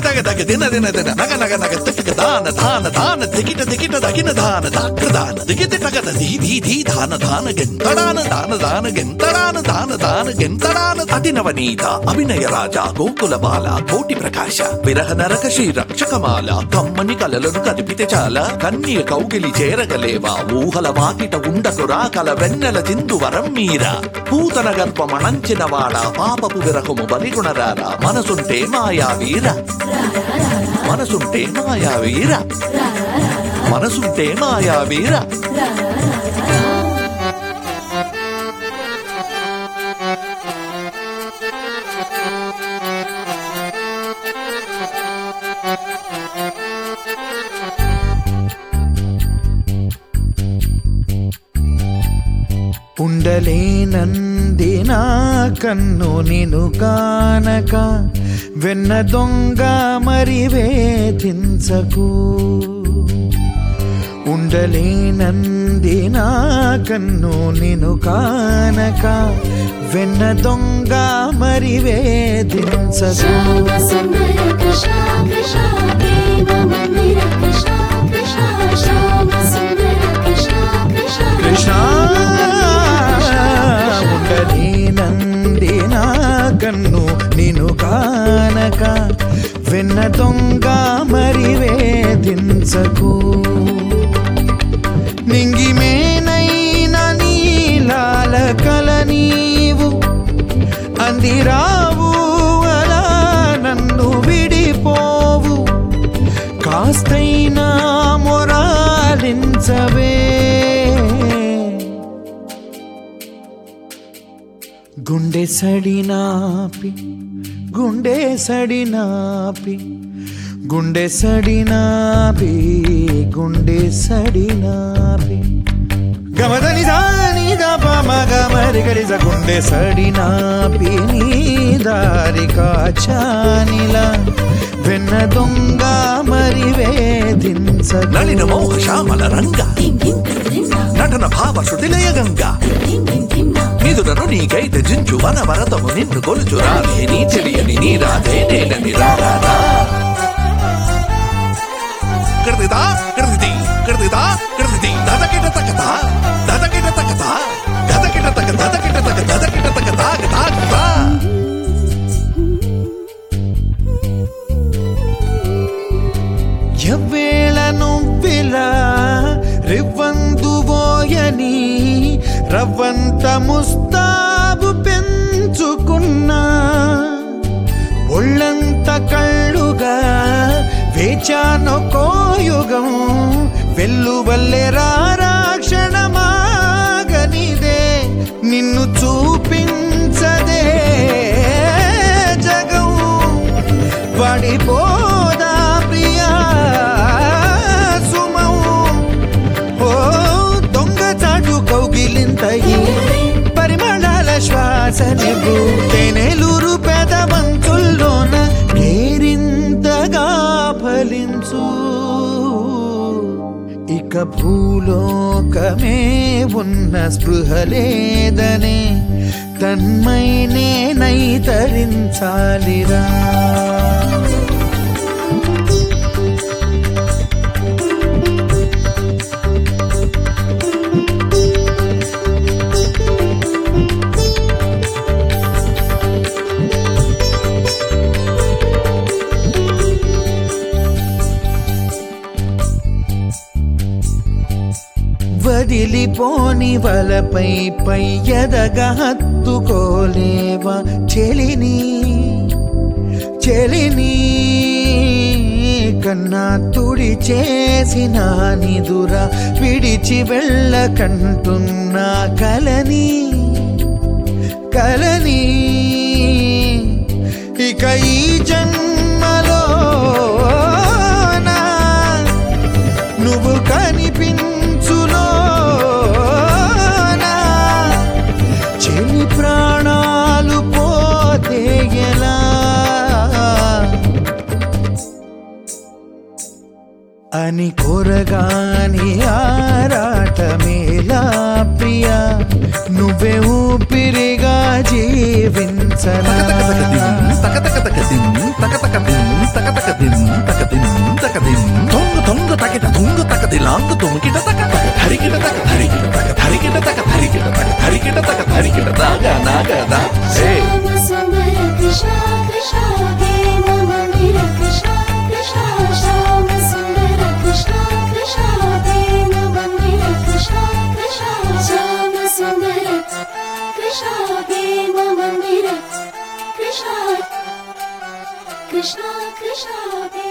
తగ తగ దిన దిన దిన నగ నగ నగ తిక్క దాన దాన దాన దిగిట దిగిట దగిన దాన దాక్ర దాన దిగిట తగద ధీ ధీ ధీ దాన దాన గెంతడాన దాన దాన గెంతడాన దాన దాన గెంతడాన అతినవనీత అభినయ రాజా గోకుల బాల కోటి ప్రకాశ విరహ నరక శ్రీ రక్షకమాల కమ్మని కలలను కదిపితే చాలా కన్య కౌగిలి చేరగలేవా ఊహల వాకిట ఉండకురా కల వెన్నెల చిందు వరం మీరా పూతన గర్భమణంచిన వాడ పాపపు విరహము బలిగుణరారా మనసుంటే మాయా వీర మనసుంటే మాయా వీర మనసుంటే మాయా వీర ఉండలేనంది నా కన్ను నిను కానక వెన్న దొంగ మరి వేధించకు ఉండలేనంది నా కన్ను నిను కానక వెన్న దొంగ మరి వేధించకు శ్యామ సుందర కృష్ణ కృష్ణ దేవ మందిర కృష్ణ కృష్ణ శ్యామ సుందర కృష్ణ కృష్ణ కృష్ణ ఉండలేనంది నా కన్ను నిను కానక వెన్న దొంగ మరి వేధించకు నింగిమేనైన నీలాల కల నీవు అందిరావు అలా నన్ను విడిపోవు కాస్తైనా మొరాలించవే గుండె సడినాపి గుండె సడినాపి గుండె సడినాపి గుండె సడినాపి గమదని దాని గమ గమరి గడిజ గుండె సడినాపి నీ దారి కాచానిలా వెన్న దొంగ మరి వేధించ నళిన మోహ శ్యామల రంగ ధిం ధిం ధిం నటన భావ శృతిలయ గంగ ధిం ధిం ధిం నిదురను నీకైతే జించు వన వరతము నిన్ను కొలుచు రాధే నీ తెలియని నీ రాధే నేలని రారా కృతిదా కృతి కృతిదా కృతి దదకిట తకత దదకిట తకత దదకిట తక దదకిట తక దదకిట తక దాగ దాగ ఎవ్వేళ నువ్విలా రివ్వందువోయని రవ్వంత ముస్తాబు పెంచుకున్నా ఒళ్ళంత కళ్ళుగా వేచాను కోయుగం వెల్లువల్లే రాక్షణమాగనిదే నిన్ను చూపించదే జగం పడిపోదా ప్రియా సుమౌ ఓ దొంగ చాటు కౌగిలింతయి పరిమళాల శ్వాస నివ్వు తేనెలూరు పెదవంతుల్లోన కేరింతగా ఫలించు ఇక భూలోకమే ఉన్న స్పృహ లేదనే తన్మై నేనై తరించాలిరా వదిలిపోని వలపై పై ఎదగా హత్తుకోలేవా చెలిని చెలిని కన్నా తుడి చేసిన నిదుర విడిచి వెళ్ళకంటున్నా కలని కలని ఇక ఈ జన్మలో నువ్వు కనిపించులోనా చెలి ప్రాణాలు పోతే ఎలా అని కొరగాని ఆరాటమేలా ప్రియా నువ్వే ఊపిరిగా జీవించనా తక తక తక దిం తక తక తక దిం తక తక దిం నగ నగ దా హే శ్యామ సుందర కృష్ణ కృష్ణ దేవ మందిర కృష్ణ కృష్ణ శ్యామ సుందర కృష్ణ కృష్ణ దేవ మందిర కృష్ణ కృష్ణ శ్యామ సుందర కృష్ణ దేవ మందిర కృష్ణ కృష్ణ కృష్ణ దేవ